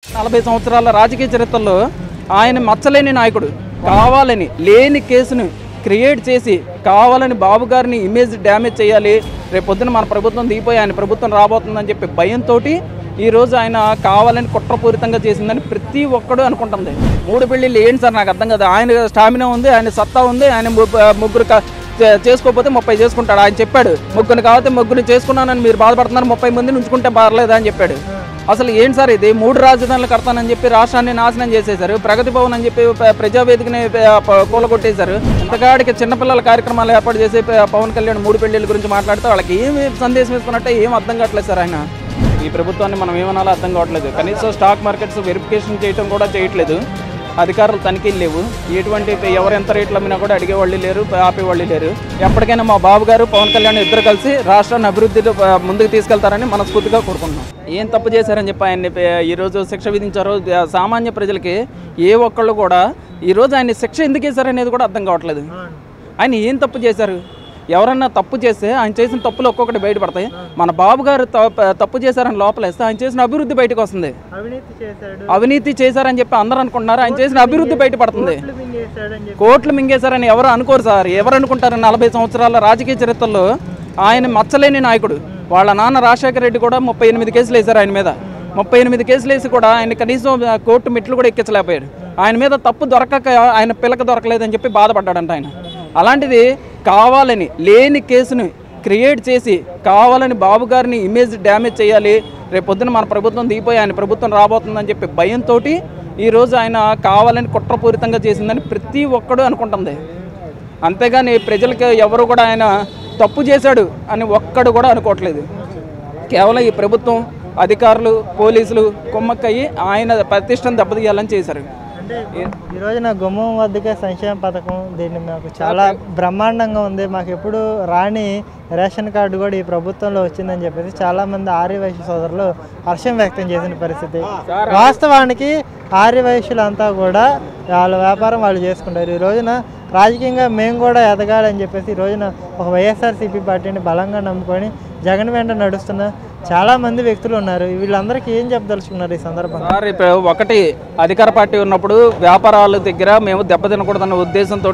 నలభై సంవత్సరాల రాజకీయ చరిత్రలో ఆయన మచ్చలేని నాయకుడు కావాలని లేని కేసును క్రియేట్ చేసి కావాలని బాబు గారిని ఇమేజ్ డ్యామేజ్ చేయాలి రేపు పొద్దున మన ప్రభుత్వం దిగిపోయి ఆయన ప్రభుత్వం రాబోతుందని చెప్పి భయంతో ఈరోజు ఆయన కావాలని కుట్రపూరితంగా చేసిందని ప్రతి ఒక్కడు అనుకుంటుంది మూడు పెళ్ళిళ్ళు ఏంటి సార్ నాకు అర్థం కదా ఆయన స్టామినా ఉంది ఆయన సత్తా ఉంది ఆయన ము- ముగ్గురు క- చే- చేసుకోకపోతే ముప్పై చేసుకుంటాడు ఆయన చెప్పాడు ముగ్గురు కాకపోతే ముగ్గురు చేసుకున్నానని మీరు బాధపడుతున్నారు ముప్పై మందిని ఉంచుకుంటే బారలేదా అని చెప్పాడు అసలు ఏంటి సార్ ఇది మూడు రాజధానులు కడతానని చెప్పి రాష్ట్రాన్ని నాశనం చేసేశారు ప్రగతి భవన్ అని చెప్పి ప- ప్రజావేదికని ప- ప- కూలగొట్టేశారు ఇంతకాడికి చిన్నపిల్లల కార్యక్రమాలు ఏర్పాటు చేసి ప- పవన్ కళ్యాణ్ మూడు పెళ్లిళ్ళ గురించి మాట్లాడితే వాళ్ళకి ఏమి సందేశం ఇస్తున్నట్టే ఏం అర్థం కావట్లేదు సార్ ఆయన ఈ ప్రభుత్వాన్ని మనం ఏమనాలో అర్థం కావట్లేదు కనీసం స్టాక్ మార్కెట్స్ వెరిఫికేషన్ చేయడం కూడా చేయట్లేదు అధికారులు తనిఖీలు లేవు ఎటువంటి ఎవరు ఎంత రేట్లు అమ్మినా కూడా అడిగేవాళ్ళు లేరు ఆపేవాళ్ళు లేరు ఎప్పటికైనా మా బాబు గారు పవన్ కళ్యాణ్ ఇద్దరు కలిసి రాష్ట్రాన్ని అభివృద్ధిలో ఆ, ముందుకు తీసుకెళ్తారని మనస్ఫూర్తిగా కోరుకుంటున్నాం ఏం తప్పు చేశారని చెప్పి ఆయన్ని ఆ, ఈరోజు శిక్ష విధించారో ఆ, సామాన్య ప్రజలకి ఏ ఒక్కళ్ళు కూడా ఈరోజు ఆయన శిక్ష ఎందుకు వేశారనేది కూడా అర్థం కావట్లేదు ఆయన ఏం తప్పు చేశారు ఎవరన్నా తప్పు చేస్తే ఆయన చేసిన తప్పులు ఒక్కొక్కటి బయటపడతాయి మన బాబు గారు త- తప్పు చేశారని లోపలేస్తే ఆయన చేసిన అభివృద్ధి బయటకు వస్తుంది అవినీతి చేశాడు అవినీతి చేశారని చెప్పి అందరూ అనుకుంటున్నారు ఆయన చేసిన అభివృద్ధి బయటపడుతుంది కోట్లు మింగేశాడని చెప్పి కోట్లు మింగేశారని ఎవరు అనుకోరు సార్ ఎవరు అనుకుంటారు నలభై సంవత్సరాల రాజకీయ చరిత్రలో ఆయన మచ్చలేని నాయకుడు వాళ్ళ నాన్న రాజశేఖర రెడ్డి కూడా ముప్పై ఎనిమిది కేసులు వేశారు ఆయన మీద ముప్పై ఎనిమిది కేసులు వేసి కూడా ఆయన కనీసం ఆ, కోర్టు మెట్లు కూడా ఎక్కించలేకపోయాడు ఆయన మీద తప్పు దొరకక ఆయన పిల్లక దొరకలేదని చెప్పి బాధపడ్డాడంట ఆయన అలాంటిది కావాలని లేని కేసును క్రియేట్ చేసి కావాలని బాబు గారిని ఇమేజ్ డ్యామేజ్ చేయాలి రేపు పొద్దున మన ప్రభుత్వం దిగిపోయి ఆయన ప్రభుత్వం రాబోతుందని చెప్పి భయంతో ఈరోజు ఆయన కావాలని కుట్రపూరితంగా చేసిందని ప్రతి ఒక్కడు అనుకుంటుంది అంతేగాని ప్రజలకి ఎవరు కూడా ఆయన తప్పు చేశాడు అని ఒక్కడు కూడా అనుకోవట్లేదు కేవలం ఈ ప్రభుత్వం అధికారులు పోలీసులు కుమ్మక్కయ్యి ఆయన ప్రతిష్టను దెబ్బతీయాలని చేశారు అంటే ఈ రోజున గుమ్మం వద్దకే సంక్షేమ పథకం దీన్ని మాకు చాలా బ్రహ్మాండంగా ఉంది మాకు ఎప్పుడు రాని రేషన్ కార్డు కూడా ఈ ప్రభుత్వంలో వచ్చిందని చెప్పేసి చాలా మంది ఆర్యవైశ్య సోదరులు హర్షం వ్యక్తం చేసిన పరిస్థితి వాస్తవానికి ఆర్యవైశ్యులంతా కూడా వాళ్ళ వ్యాపారం వాళ్ళు చేసుకుంటారు ఈ రోజున రాజకీయంగా మేము కూడా ఎదగాలని చెప్పేసి ఈ రోజున ఒక వైఎస్ఆర్సీపీ పార్టీని బలంగా నమ్ముకొని జగన్ వెంట నడుస్తున్న చాలా మంది వ్యక్తులు ఉన్నారు వీళ్ళందరికీ ఏం చెప్పదలుచుకున్నారు ఈ సందర్భంగా సార్ ఇప్పుడు ఒకటి అధికార పార్టీ ఉన్నప్పుడు వ్యాపారాల దగ్గర మేము దెబ్బతినకూడదన్న ఉద్దేశంతో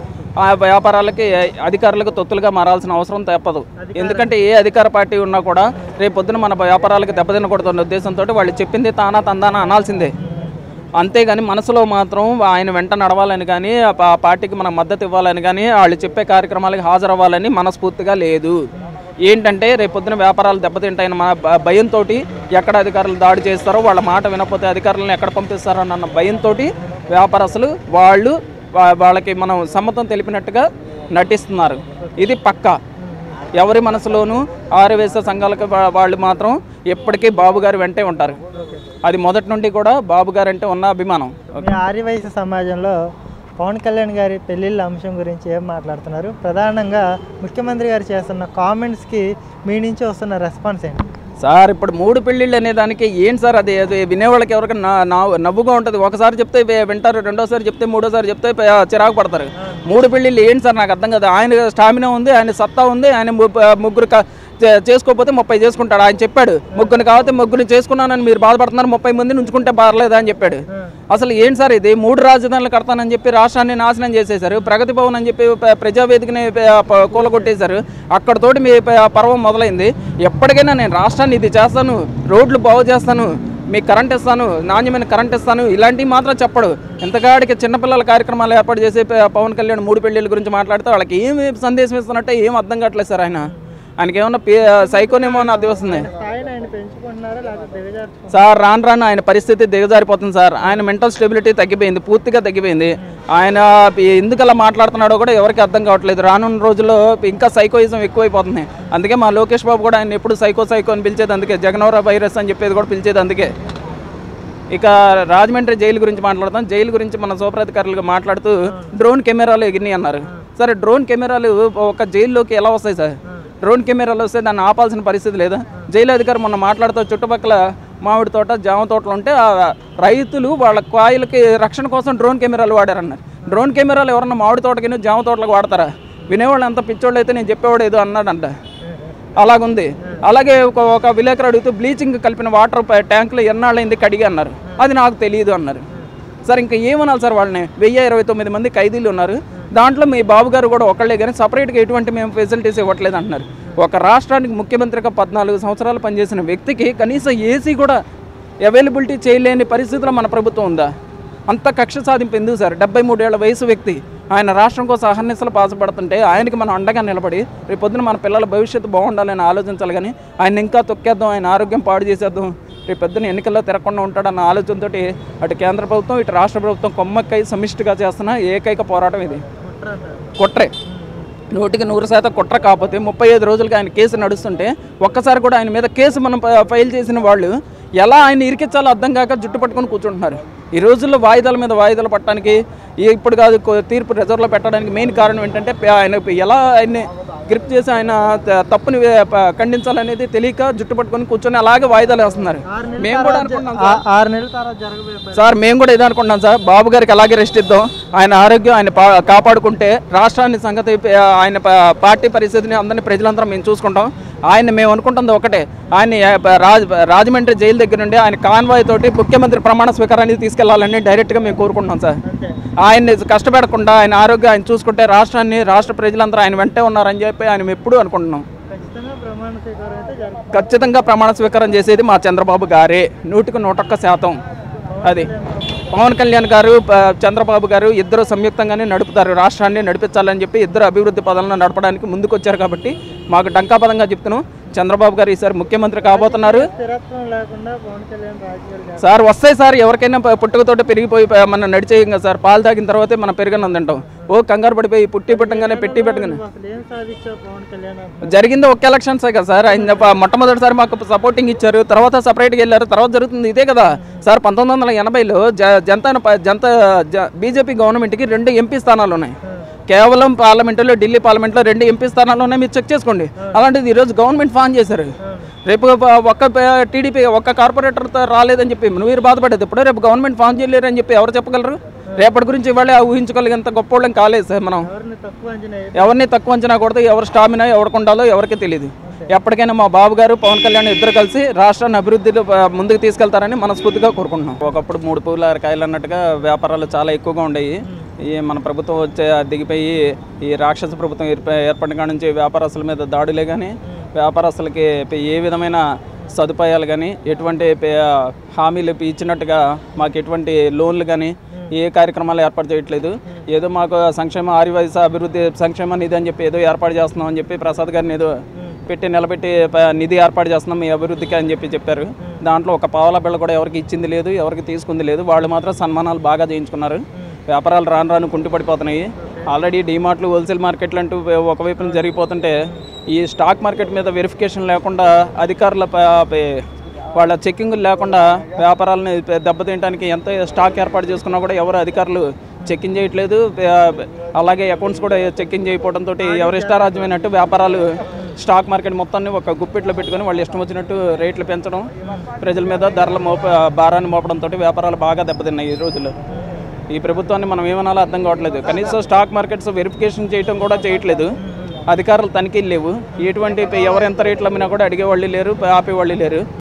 ఆ వ్యాపారాలకి అధికారులకు తొత్తులుగా మారాల్సిన అవసరం తప్పదు ఎందుకంటే ఏ అధికార పార్టీ ఉన్నా కూడా రేపు పొద్దున మన వ్యాపారాలకు దెబ్బతినకూడదన్న ఉద్దేశంతో వాళ్ళు చెప్పింది తానా తందానా అనాల్సిందే అంతేగాని మనసులో మాత్రం ఆయన వెంట నడవాలని కానీ ఆ పా- పార్టీకి మనం మద్దతు ఇవ్వాలని కానీ వాళ్ళు చెప్పే కార్యక్రమాలకు హాజరవ్వాలని మనస్ఫూర్తిగా లేదు ఏంటంటే రేపు పొద్దున వ్యాపారాలు దెబ్బతింటాయని మా భ- భయంతో ఎక్కడ అధికారులు దాడి చేస్తారో వాళ్ళ మాట వినకపోతే అధికారులను ఎక్కడ పంపిస్తారో అన్న భయంతో వ్యాపారస్తులు వాళ్ళు వా- వాళ్ళకి మనం సమ్మతం తెలిపినట్టుగా నటిస్తున్నారు ఇది పక్కా ఎవరి మనసులోనూ ఆరవేశ సంఘాలకు వా- వాళ్ళు మాత్రం ఎప్పటికీ బాబు గారి వెంటే ఉంటారు అది మొదటి నుండి కూడా బాబు గారు అంటే ఉన్న అభిమానం మీ ఆర్యవైశ్య సమాజంలో పవన్ కళ్యాణ్ గారి పెళ్ళిళ్ళ అంశం గురించి ఏం మాట్లాడుతున్నారు ప్రధానంగా ముఖ్యమంత్రి గారు చేస్తున్న కామెంట్స్కి మీ నుంచి వస్తున్న రెస్పాన్స్ ఏంటి సార్ ఇప్పుడు మూడు పెళ్ళిళ్ళు అనే దానికి ఏంటి సార్ అది అది వినేవాళ్ళకి ఎవరికైనా నా- నా- నవ్వుగా ఉంటుంది ఒకసారి చెప్తే వే- వింటారు రెండోసారి చెప్తే మూడోసారి చెప్తే ప- చిరాకు పడతారు మూడు పెళ్ళిళ్ళు ఏంటి సార్ నాకు అర్థం కదా ఆయన స్టామినా ఉంది ఆయన సత్తా ఉంది ఆయన ము- ముగ్గురు క- చే- చేసుకోకపోతే ముప్పై చేసుకుంటాడు ఆయన చెప్పాడు ముగ్గురు కాకపోతే ముగ్గురు చేసుకున్నానని మీరు బాధపడుతున్నారు ముప్పై మందిని ఉంచుకుంటే బారలేదా అని చెప్పాడు అసలు ఏంటి సార్ ఇది మూడు రాజధానులు కడతానని చెప్పి రాష్ట్రాన్ని నాశనం చేసేశారు ప్రగతి భవన్ అని చెప్పి ప- ప్రజావేదికని ప- ప- కూలగొట్టేశారు అక్కడతోటి మీ ప- పర్వం మొదలైంది ఎప్పటికైనా నేను రాష్ట్రాన్ని ఇది చేస్తాను రోడ్లు బాగు చేస్తాను మీకు కరెంట్ ఇస్తాను నాణ్యమైన కరెంట్ ఇస్తాను ఇలాంటివి మాత్రం చెప్పడు ఎంతగాడికి చిన్నపిల్లల కార్యక్రమాలు ఏర్పాటు చేసి ప- పవన్ కళ్యాణ్ మూడు పెళ్ళిళ్ళ గురించి మాట్లాడితే వాళ్ళకి ఏమి సందేశం ఇస్తున్నట్టే ఏం అర్థం కావట్లేదు సార్ ఆయన ఆయనకి ఏమన్నా పే సైకోనేమో అని అర్థం వస్తుంది స్థాయిని ఆయన పెంచుకుంటున్నారా లేకపోతే దిగజారు సార్ రాను రాను ఆయన పరిస్థితి దిగజారిపోతుంది సార్ ఆయన మెంటల్ స్టెబిలిటీ తగ్గిపోయింది పూర్తిగా తగ్గిపోయింది ఆయన ఎందుకు అలా మాట్లాడుతున్నాడో కూడా ఎవరికి అర్థం కావట్లేదు రానున్న రోజుల్లో ఇంకా సైకోయిజం ఎక్కువైపోతుంది అందుకే మా లోకేష్ బాబు కూడా ఆయన ఎప్పుడు సైకో సైకో అని పిలిచేది అందుకే జగనవర వైరస్ అని చెప్పేది కూడా పిలిచేది అందుకే ఇక రాజమండ్రి జైలు గురించి మాట్లాడతాం జైలు గురించి మన సూపరాధికారులుగా మాట్లాడుతూ డ్రోన్ కెమెరాలు ఎగిరినాయి అన్నారు సరే డ్రోన్ కెమెరాలు ఒక జైల్లోకి ఎలా వస్తాయి సార్ డ్రోన్ కెమెరాలు వస్తే దాన్ని ఆపాల్సిన పరిస్థితి లేదా జైలు అధికారి మొన్న మాట్లాడుతూ చుట్టుపక్కల మామిడి తోట జామ తోటలు ఉంటే ఆ రైతులు వాళ్ళ కాయలకి రక్షణ కోసం డ్రోన్ కెమెరాలు వాడారన్నారు డ్రోన్ కెమెరాలు ఎవరన్నా మామిడి తోటకి జామ తోటలకు వాడతారా వినేవాళ్ళు అంత పిచ్చోళ్ళు అయితే నేను చెప్పేవాడు ఏదో అన్నాడంట అలాగుంది అలాగే ఒక ఒక విలేకరు అడుగుతూ బ్లీచింగ్ కలిపిన వాటర్ ప- ట్యాంకులు ఎన్నాళ్ళైంది కడిగి అన్నారు అది నాకు తెలియదు అన్నారు సార్ ఇంకా ఏమనాలి సార్ వాళ్ళని వెయ్యి ఇరవై తొమ్మిది మంది ఖైదీలు ఉన్నారు దాంట్లో మీ బాబు గారు కూడా ఒకళ్ళే కానీ సపరేట్గా ఎటువంటి మేము ఫెసిలిటీస్ ఇవ్వట్లేదు అంటున్నారు ఒక రాష్ట్రానికి ముఖ్యమంత్రిగా పద్నాలుగు సంవత్సరాలు పనిచేసిన వ్యక్తికి కనీసం ఏసీ కూడా అవైలబిలిటీ చేయలేని పరిస్థితిలో మన ప్రభుత్వం ఉందా అంత కక్ష సాధింపు ఎందుకు సార్ డెబ్బై మూడేళ్ల వయసు వ్యక్తి ఆయన రాష్ట్రం కోసం అహర్నిశలు బాధపడుతుంటే ఆయనకి మనం అండగా నిలబడి రేపు పొద్దున మన పిల్లల భవిష్యత్తు బాగుండాలని ఆలోచించాలి కానీ ఆయన ఇంకా తొక్కేద్దాం ఆయన ఆరోగ్యం పాడు చేసేద్దాం రేపు పొద్దున ఎన్నికల్లో తిరగకుండా ఉంటాడన్న ఆలోచనతో అటు కేంద్ర ప్రభుత్వం ఇటు రాష్ట్ర ప్రభుత్వం కొమ్మక్కై సమిష్టిగా చేస్తున్న ఏకైక పోరాటం ఇది కుట్రే నూటికి నూరు శాతం కుట్ర కాకపోతే ముప్పై ఐదు రోజులుగా ఆయన కేసు నడుస్తుంటే ఒక్కసారి కూడా ఆయన మీద కేసు మనం ప- ఫైల్ చేసిన వాళ్ళు ఎలా ఆయన ఇరికించాలో అర్థం కాక జుట్టు పట్టుకొని కూర్చుంటున్నారు ఈ రోజుల్లో వాయిదాల మీద వాయిదాలు పట్టడానికి ఈ ఇప్పుడు కాదు కొ- తీర్పు రిజర్వ్లో పెట్టడానికి మెయిన్ కారణం ఏంటంటే ప- ఆయన ఎలా ఆయన్ని గ్రిప్ చేసి ఆయన త- తప్పుని వే- ప- ఖండించాలనేది తెలియక జుట్టు పట్టుకొని కూర్చొని అలాగే వాయిదాలు వేస్తున్నారు మేము కూడా అనుకున్నాం సార్. ఆ- ఆరు నెలల తర్వాత జరగబోయే పని. సార్ మేము కూడా ఇదే అనుకుంటున్నాం సార్ బాబు గారికి అలాగే రెస్ట్ ఇద్దాం ఆయన ఆరోగ్యం ఆయన పా- కాపాడుకుంటే రాష్ట్రాన్ని సంగతి ప- ఆయన ప- పార్టీ పరిస్థితిని అందరినీ ప్రజలందరం మేము చూసుకుంటాం ఆయన మేము అనుకుంటుంది ఒకటే ఆయన రాజ్ రాజమండ్రి జైలు దగ్గర నుండి ఆయన కాన్వాయ్ తోటి ముఖ్యమంత్రి ప్రమాణ స్వీకారానికి తీసుకెళ్లాలని డైరెక్ట్గా మేము కోరుకుంటున్నాం సార్ అంతే ఆయన్ని కష్టపెడకుండా ఆయన ఆరోగ్యం ఆయన చూసుకుంటే రాష్ట్రాన్ని రాష్ట్ర ప్రజలందరూ ఆయన వెంటే ఉన్నారని చెప్పి ఆయన ఎప్పుడూ అనుకుంటున్నాం ఖచ్చితంగా ప్రమాణ స్వీకారం అయితే జరుగుతుంది ఖచ్చితంగా ప్రమాణ స్వీకారం చేసేది మా చంద్రబాబు గారే నూటికి నూటొక్క శాతం అది పవన్ కళ్యాణ్ గారు ప- చంద్రబాబు గారు ఇద్దరు సంయుక్తంగానే నడుపుతారు రాష్ట్రాన్ని నడిపించాలని చెప్పి ఇద్దరు అభివృద్ధి పదాలను నడపడానికి ముందుకు వచ్చారు కాబట్టి మాకు డంకాపదంగా చెప్తున్నాం చంద్రబాబు గారు ఈసారి ముఖ్యమంత్రి కాబోతున్నారు స్థిరత్వం లేకుండా పవన్ కళ్యాణ్ రాజకీయాలు చేస్తారు. సార్ వస్తాయి సార్ ఎవరికైనా ప- పుట్టుకతోటి పెరిగిపోయి ప- మనం నడిచేయం కదా సార్ పాలు తాగిన తర్వాతే మనం పెరగను తింటాం ఓ కంగారు పడిపోయి పుట్టి పెట్టంగానే పెట్టి పెట్టగానే నువ్వు అసలు ఏం సాధించావు పవన్ కళ్యాణ్ అంటున్నావు. జరిగింది ఒక్క ఎలక్షన్సే కదా సార్ ఆయన ప- మొట్టమొదటిసారి మాకు సపోర్టింగ్ ఇచ్చారు తర్వాత సపరేట్గా వెళ్ళారు తర్వాత జరుగుతుంది ఇదే కదా సార్ పంతొమ్మిది వందల ఎనభైలో జ జనతా ప- జనతా జ- బీజేపీ గవర్నమెంట్కి రెండు ఎంపీ స్థానాలు ఉన్నాయి కేవలం పార్లమెంటులో ఢిల్లీ పార్లమెంట్లో రెండు ఎంపీ స్థానాలు ఉన్నాయి మీరు చెక్ చేసుకోండి అలాంటిది ఈరోజు గవర్నమెంట్ ఫామ్ చేశారు రేపు ప- ఒక్క ప- టీడీపీ ఒక్క కార్పొరేటర్తో రాలేదని చెప్పి మీరు బాధపడేది ఇప్పుడు రేపు గవర్నమెంట్ ఫామ్ చేయలేరు అని చెప్పి ఎవరు చెప్పగలరు రేపటి గురించి ఇవాళ ఊహించుకోగలిగేంత గొప్ప వాళ్ళం కాలేదు సార్ మనం ఎవరిని తక్కువ అంచనా వేయకు. ఎవరిని తక్కువ అంచనా కొడితే ఎవరు స్టామినా ఎవరికి ఉండాలో ఎవరికి తెలియదు ఎప్పటికైనా మా బాబు గారు పవన్ కళ్యాణ్ ఇద్దరు కలిసి రాష్ట్రాన్ని అభివృద్ధిలో ఆ, ముందుకు తీసుకెళ్తారని మనస్ఫూర్తిగా కోరుకుంటున్నాం ఒకప్పుడు మూడు పూల కాయలు అన్నట్టుగా వ్యాపారాలు చాలా ఎక్కువగా ఉండేవి ఈ మన ప్రభుత్వం వచ్చే దిగిపోయి ఈ రాక్షస ప్రభుత్వం ఏర్ప- ఏర్పడిన కాడ నుంచి వ్యాపారస్తుల మీద దాడులే కానీ వ్యాపారస్తులకి ఏ విధమైన సదుపాయాలు కానీ ఎటువంటి పే- హామీలు ఇచ్చినట్టుగా మాకు ఎటువంటి లోన్లు కానీ ఏ కార్యక్రమాలు ఏర్పాటు చేయట్లేదు ఏదో మాకు సంక్షేమ ఆర్యవైస అభివృద్ధి సంక్షేమ నిధి అని చెప్పి ఏదో ఏర్పాటు చేస్తున్నాం అని చెప్పి ప్రసాద్ గారిని ఏదో పెట్టి నిలబెట్టి ప- నిధి ఏర్పాటు చేస్తున్నాం మీ అభివృద్ధికి అని చెప్పి చెప్పారు దాంట్లో ఒక పావలా బిళ్ళ కూడా ఎవరికి ఇచ్చింది లేదు ఎవరికి తీసుకుంది లేదు వాళ్ళు మాత్రం సన్మానాలు బాగా చేయించుకున్నారు వ్యాపారాలు రాను రాను కుంటిపడిపోతున్నాయి ఆల్రెడీ డీమార్ట్లు హోల్సేల్ మార్కెట్లు అంటూ ఒకవైపున జరిగిపోతుంటే ఈ స్టాక్ మార్కెట్ మీద వెరిఫికేషన్ లేకుండా అధికారుల ప- ప- వాళ్ళ చెక్కింగ్ లేకుండా వ్యాపారాలని పె- దెబ్బతీయడానికి ఎంత స్టాక్ ఏర్పాటు చేసుకున్నా కూడా ఎవరు అధికారులు చెక్కింగ్ చేయట్లేదు పే- అలాగే అకౌంట్స్ కూడా చెక్కింగ్ చేయకపోవడంతో ఎవరి ఇష్టారాజ్యమైనట్టు వ్యాపారాలు స్టాక్ మార్కెట్ మొత్తాన్ని ఒక గుప్పిట్లో పెట్టుకొని వాళ్ళు ఇష్టం వచ్చినట్టు రేట్లు పెంచడం ప్రజల మీద ధరల మోప భారాన్ని మోపడంతో వ్యాపారాలు బాగా దెబ్బతిన్నాయి ఈ రోజుల్లో ఈ ప్రభుత్వాన్ని మనం ఏమనాలో అర్థం కావట్లేదు కనీసం స్టాక్ మార్కెట్స్ వెరిఫికేషన్ చేయడం కూడా చేయట్లేదు అధికారులు తనిఖీలు లేవు ఎటువంటి ఎవరు ఎంత రేట్లు అమ్మినా కూడా అడిగేవాళ్ళు లేరు ఆపేవాళ్ళు లేరు